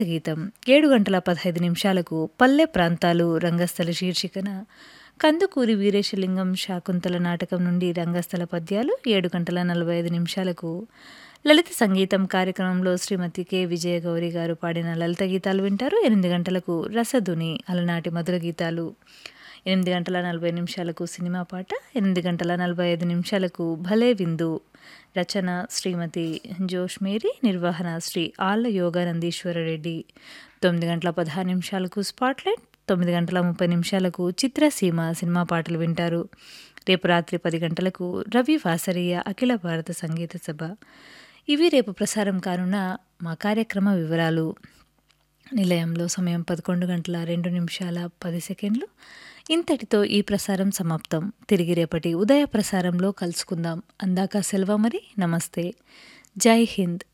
గీతం ఏడు గంటల పదహైదు నిమిషాలకు పల్లె ప్రాంతాలు రంగస్థల శీర్షికన కందుకూరి వీరేశలింగం శాకుంతల నాటకం నుండి రంగస్థల పద్యాలు ఏడు గంటల నలభై ఐదు నిమిషాలకు లలిత సంగీతం కార్యక్రమంలో శ్రీమతి కె విజయ గౌరి గారు పాడిన లలిత గీతాలు వింటారు ఎనిమిది గంటలకు రసధుని అలనాటి మధుర గీతాలు ఎనిమిది గంటల నలభై నిమిషాలకు సినిమా పాట ఎనిమిది గంటల నలభై ఐదు నిమిషాలకు భలే విందు రచన శ్రీమతి జోష్ మేరీ నిర్వహణ శ్రీ ఆళ్ళ యోగానందీశ్వర రెడ్డి తొమ్మిది గంటల పదహారు నిమిషాలకు స్పాట్లైట్ తొమ్మిది గంటల ముప్పై నిమిషాలకు చిత్రసీమ సినిమా పాటలు వింటారు రేపు రాత్రి పది గంటలకు రవి వాసరియ అఖిల భారత సంగీత సభ ఇవి రేపు ప్రసారం కానున్న మా కార్యక్రమ వివరాలు నిలయంలో సమయం పదకొండు గంటల రెండు నిమిషాల పది సెకండ్లు ఇంతటితో ఈ ప్రసారం సమాప్తం తిరిగి రేపటి ఉదయ ప్రసారంలో కలుసుకుందాం అందాక సెలవు మరి నమస్తే జై హింద్